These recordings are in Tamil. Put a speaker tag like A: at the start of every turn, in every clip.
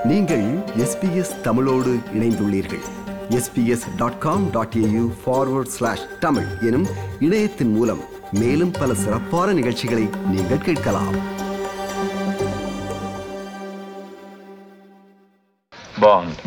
A: நீங்கள் எஸ்பிஎஸ் தமிழோடு இணைந்துள்ளீர்கள் SBS dot com dot AU forward slash Tamil எனும் இணையத்தின் மூலம் மேலும் பல சிறப்பான நிகழ்ச்சிகளை நீங்கள் கேட்கலாம்
B: Bond.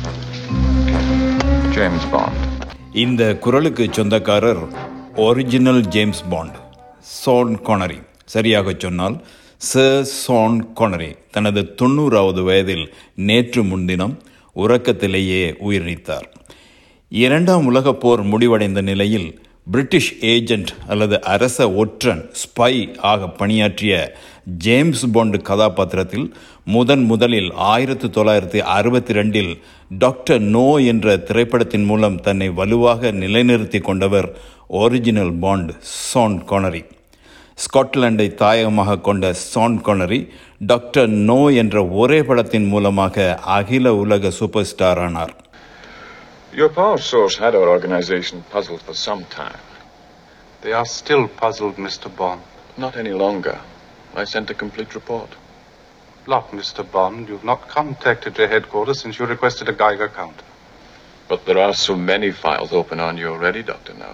B: James Bond.
C: இந்த குரலுக்கு சொந்தக்காரர் original James Bond Sean Connery சரியாக சொன்னால் சர் சோன் கொனரி தனது தொண்ணூறாவது வயதில் நேற்று முன்தினம் உறக்கத்திலேயே உயிர் நீத்தார் இரண்டாம் உலகப் போர் முடிவடைந்த நிலையில் பிரிட்டிஷ் ஏஜென்ட் அல்லது அரச ஒற்றன் ஸ்பை ஆக பணியாற்றிய ஜேம்ஸ் பாண்ட் கதாபாத்திரத்தில் முதன் முதலில் ஆயிரத்தி தொள்ளாயிரத்தி அறுபத்தி ரெண்டில் டாக்டர் நோ என்ற திரைப்படத்தின் மூலம் தன்னை வலுவாக நிலைநிறுத்தி கொண்டவர் ஒரிஜினல் பாண்ட் சான் கொனரி ஸ்காட்லாண்டை தாயகமாக கொண்ட சான் கொனரி டாக்டர் நோ என்ற ஒரே படத்தின் மூலமாக அகில உலக சூப்பர் ஸ்டார் ஆனார்
B: Your power source had our organization puzzled for some time.
D: They are still puzzled, Mr. Bond.
B: Not any longer. I sent a complete report.
D: Look, Mr. Bond, you've not contacted your headquarters since you requested a Geiger counter.
B: But there are so many files open on you already, Dr. No.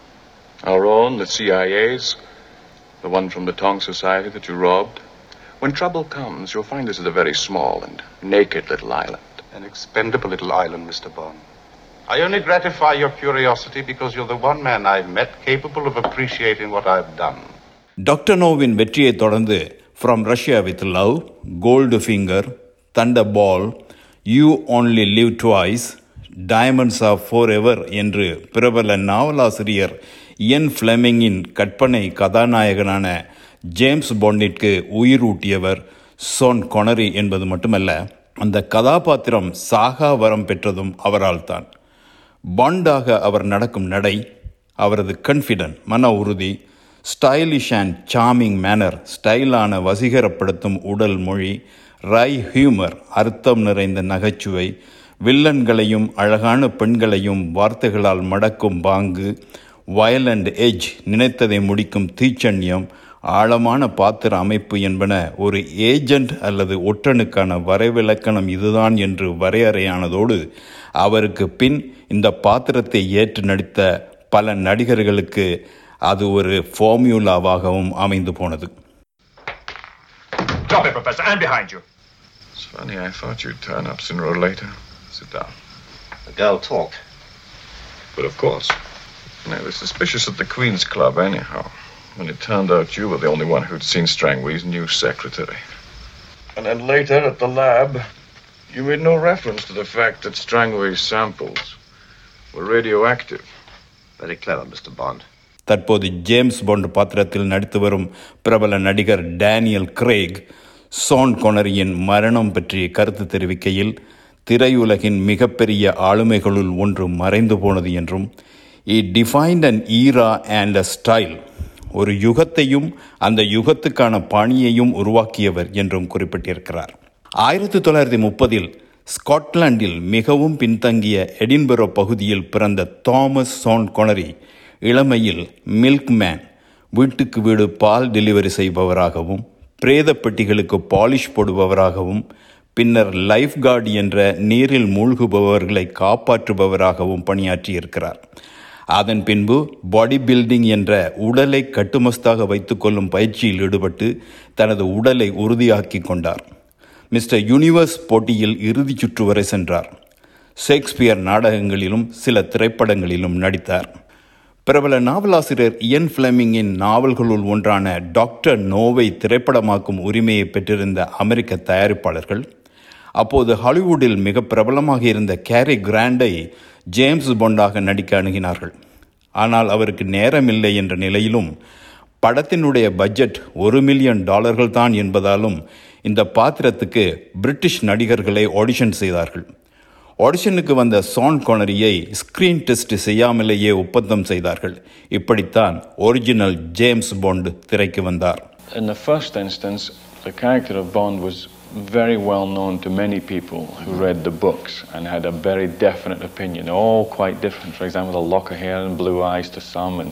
B: Our own, the CIA's, the one from the Tong Society that you robbed. When trouble comes, you'll find this is a very small and naked little island.
D: An expendable little island, Mr. Bond. I only gratify your curiosity because you're the one man I've met capable of appreciating what I've done.
C: Doctor நோவின் வெற்றியை தொடர்ந்து from Russia with love goldfinger thunderball you only live twice diamonds of forever என்று பிரபல நாவலாசிரியர் இயன் ஃப்ளெமிங்கின் கற்பனை கதாநாயகனான ஜேம்ஸ் பாண்டிற்கு உயிர் ஊட்டியவர் சோன் கொனரி என்பது மட்டுமல்ல அந்த கதாபாத்திரம் சாகா வரம் பெற்றதும் அவரால் தான் பாண்டாக அவர் நடக்கும் நடை அவரது கன்ஃபிடென்ட் மன உறுதி ஸ்டைலிஷ் அண்ட் சாமிங் மேனர் ஸ்டைலான வசீகரப்படுத்தும் உடல் மொழி ரை ஹியூமர் அர்த்தம் நிறைந்த நகைச்சுவை வில்லன்களையும் அழகான பெண்களையும் வார்த்தைகளால் மடக்கும் பாங்கு வயலண்ட் எஜ் நினைத்ததை முடிக்கும் தீச்சண்யம் ஆழமான பாத்திர அமைப்பு என்பன ஒரு ஏஜெண்ட் அல்லது ஒற்றனுக்கான வரைவிலக்கணம் இதுதான் என்று வரையறையானதோடு அவருக்கு பின் இந்த பாத்திரத்தை ஏற்று நடித்த பல நடிகர்களுக்கு அது ஒரு ஃபார்முலாவாகவும் அமைந்து போனது
E: Drop it, Professor, and behind you.
B: It's funny, I thought you'd turn up sooner or later. Sit down.
F: The girl talked.
B: But of course. They were suspicious at the Queen's Club, anyhow. When it turned out you were the only one who'd seen Strangway's new secretary. And then later at the lab, you made no reference to the fact that Strangway's samples were radioactive.
F: Very clever, Mr. Bond.
C: தற்போது ஜேம்ஸ் பாண்ட் பாத்திரத்தில் நடித்து வரும் பிரபல நடிகர் டேனியல் கிரேக் சோன் கொனரியின் மரணம் பற்றி கருத்து தெரிவிக்கையில் திரையுலகின் மிகப்பெரிய ஆளுமைகளுள் ஒன்று மறைந்து போனது என்றும் defined an era and a style ஒரு யுகத்தையும் அந்த யுகத்துக்கான பாணியையும் உருவாக்கியவர் என்றும் குறிப்பிட்டிருக்கிறார் ஆயிரத்தி தொள்ளாயிரத்தி முப்பதில் ஸ்காட்லாந்தில் மிகவும் பின்தங்கிய எடின்பரோ பகுதியில் பிறந்த தாமஸ் சோன் கொனரி இளமையில் மில்க்மேன் வீட்டுக்கு வீடு பால் டெலிவரி செய்பவராகவும் பிரேத பெட்டிகளுக்கு பாலிஷ் போடுபவராகவும் பின்னர் லைஃப் கார்டு என்ற நீரில் மூழ்குபவர்களை காப்பாற்றுபவராகவும் பணியாற்றியிருக்கிறார் அதன் பின்பு பாடி பில்டிங் என்ற உடலை கட்டுமஸ்தாக வைத்துக்கொள்ளும் பயிற்சியில் ஈடுபட்டு தனது உடலை உறுதியாக்கி கொண்டார் மிஸ்டர் யூனிவர்ஸ் போட்டியில் இறுதிச் சுற்று வரை சென்றார் ஷேக்ஸ்பியர் நாடகங்களிலும் சில திரைப்படங்களிலும் நடித்தார் பிரபல நாவலாசிரியர் இயன் ஃபிளமிங்கின் நாவல்களுள் ஒன்றான டாக்டர் நோவை திரைப்படமாக்கும் உரிமையை பெற்றிருந்த அமெரிக்க தயாரிப்பாளர்கள் அப்போது ஹாலிவுட்டில் மிக பிரபலமாக இருந்த கேரி கிராண்டை ஜேம்ஸ் பொண்டாக நடிக்க அணுகினார்கள் ஆனால் அவருக்கு நேரமில்லை என்ற நிலையிலும் படத்தினுடைய பட்ஜெட் ஒரு மில்லியன் டாலர்கள் தான் என்பதாலும் இந்த பாத்திரத்துக்கு பிரிட்டிஷ் நடிகர்களை ஆடிஷன் செய்தார்கள் ஆடிஷனுக்கு வந்த சான் கொனரியை ஸ்கிரீன் டெஸ்ட் செய்யாமலேயே ஒப்பந்தம் செய்தார்கள் இப்படித்தான் ஒரிஜினல் ஜேம்ஸ் பாண்ட் திரைக்கு வந்தார்
G: In the first instance, the character of Bond was very well known to many people who read the books and had a very definite opinion, all quite different. For example, a lock of hair and blue eyes to some, and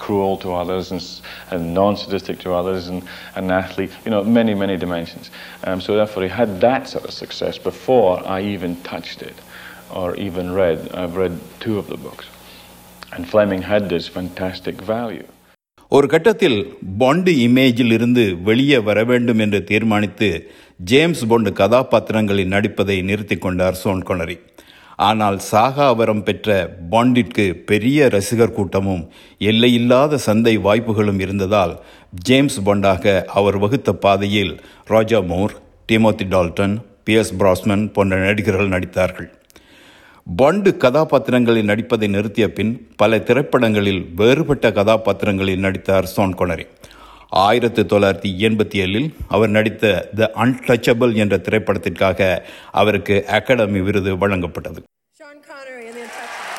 G: cruel to others and, s- and non-sadistic to others and an athlete, you know, many, many dimensions. Um, so therefore he had that sort of success before I even touched it or even read. I've read two of the books. And Fleming had this fantastic value.
C: ஒரு கட்டத்தில் பாண்டு இமேஜில் இருந்து வெளியே வர வேண்டும் என்று தீர்மானித்து ஜேம்ஸ் பாண்டு கதாபாத்திரங்களில் நடிப்பதை நிறுத்தி கொண்டார் சோன் கொனரி ஆனால் சாகாவரம் பெற்ற பாண்டிற்கு பெரிய ரசிகர் கூட்டமும் எல்லையில்லாத சந்தை வாய்ப்புகளும் இருந்ததால் ஜேம்ஸ் பாண்டாக அவர் வகுத்த பாதையில் Roger Moore Timothy Dalton Pierce Brosnan போன்ற நடிகர்கள் நடித்தார்கள் பாண்டு கதாபாத்திரங்களில் நடிப்பதை நிறுத்திய பின் பல திரைப்படங்களில் வேறுபட்ட கதாபாத்திரங்களில் நடித்தார் சோன் கொனரி ஆயிரத்தி தொள்ளாயிரத்தி எண்பத்தி ஏழில் அவர் நடித்த த அன்டச்சபிள் என்ற திரைப்படத்திற்காக அவருக்கு அகாடமி விருது வழங்கப்பட்டது
E: Sean Connery and the Untouchables.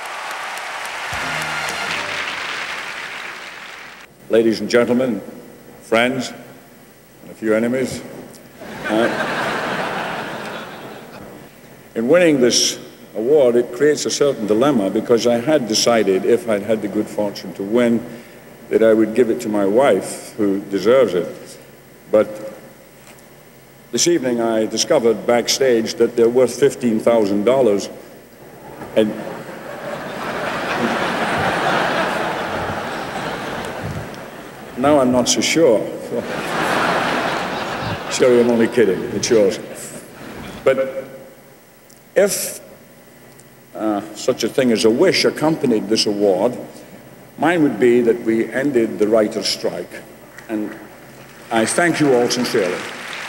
H: Ladies and gentlemen, friends, and a few enemies, uh, in winning this award, it creates a certain dilemma because I had decided, if I'd had the good fortune to win, that I would give it to my wife, who deserves it. But this evening I discovered backstage that they're worth $15,000. And Now I'm not so sure. Sherry, I'm only kidding. It's yours. But if uh, such a thing as a wish accompanied this award, mine would be that we ended the writer's strike. And I thank you all sincerely.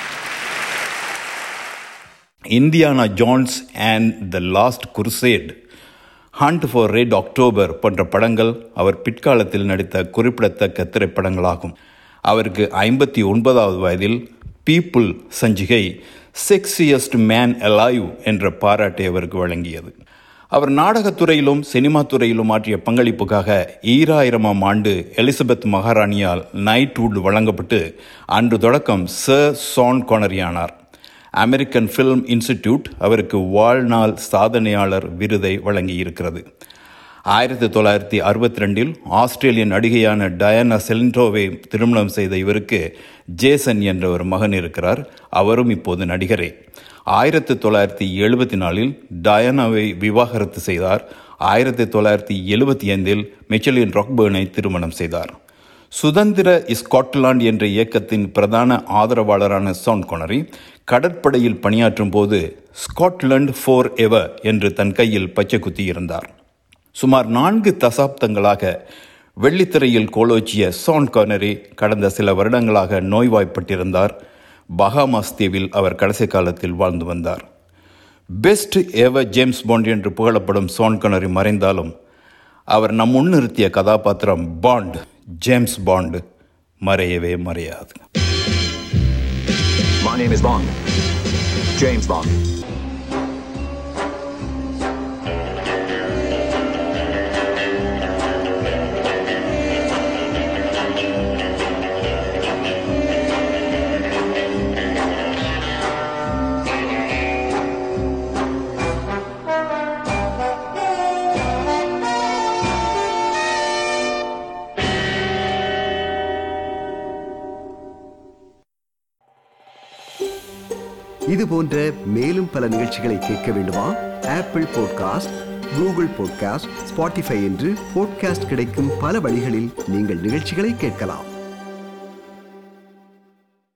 C: Indiana Jones and the last crusade hunt for red October போன்ற படங்கள் அவர் பிற்காலத்தில் நடித்த குறிப்பிடத்தக்க திரைப்படங்களாகும் அவருக்கு ஐம்பத்தி ஒன்பதாவது வயதில் பீப்புள் சஞ்சிகை செக்ஸியஸ்ட் மேன் அலைவ் என்ற பாராட்டை அவருக்கு வழங்கியது அவர் நாடகத்துறையிலும் சினிமா துறையிலும் ஆற்றிய பங்களிப்புக்காக ஈராயிரமாம் ஆண்டு எலிசபெத் மகாராணியால் நைட்வுட் வழங்கப்பட்டு அன்று தொடக்கம் சர் சான் கொனரியானார் அமெரிக்கன் ஃபில்ம் இன்ஸ்டிடியூட் அவருக்கு வாழ்நாள் சாதனையாளர் விருதை வழங்கியிருக்கிறது ஆயிரத்தி தொள்ளாயிரத்தி அறுபத்தி ரெண்டில் ஆஸ்திரேலிய நடிகையான டயானா செலின்டோவை திருமணம் செய்த இவருக்கு ஜேசன் என்ற ஒரு மகன் இருக்கிறார் அவரும் இப்போது நடிகரே ஆயிரத்தி தொள்ளாயிரத்தி எழுபத்தி நாலில் டயானாவை விவாகரத்து செய்தார் ஆயிரத்தி தொள்ளாயிரத்தி எழுபத்தி ஐந்தில் மிச்சலின் ராக்பர்னை திருமணம் செய்தார் சுதந்திர ஸ்காட்லாந்து என்ற இயக்கத்தின் பிரதான ஆதரவாளரான சான் கொனரி கடற்படையில் பணியாற்றும் போது ஸ்காட்லாந்து ஃபோர் எவர் என்று தன் கையில் பச்சை குத்தி இருந்தார் சுமார் நான்கு தசாப்தங்களாக வெள்ளித்திரையில் கோலோச்சிய சான் கானரி கடந்த சில வருடங்களாக நோய்வாய்ப்பட்டிருந்தார் பஹாமாஸ் தீவில் அவர் கடைசி காலத்தில் வாழ்ந்து வந்தார் பெஸ்ட் எவர் ஜேம்ஸ் பாண்ட் என்று புகழப்படும் சான் கனரி மறைந்தாலும் அவர் நம் முன்னிறுத்திய கதாபாத்திரம் பாண்ட் ஜேம்ஸ் பாண்ட் மறையவே மறையாது
I: My name is Bond. James Bond.
A: இது போன்ற மேலும் பல நிகழ்ச்சிகளை கேட்க வேண்டுமா Apple podcast Google podcast Spotify என்று பாட்காஸ்ட் கிடைக்கும் பல வழிகளில் நீங்கள் நிகழ்ச்சிகளை கேட்கலாம்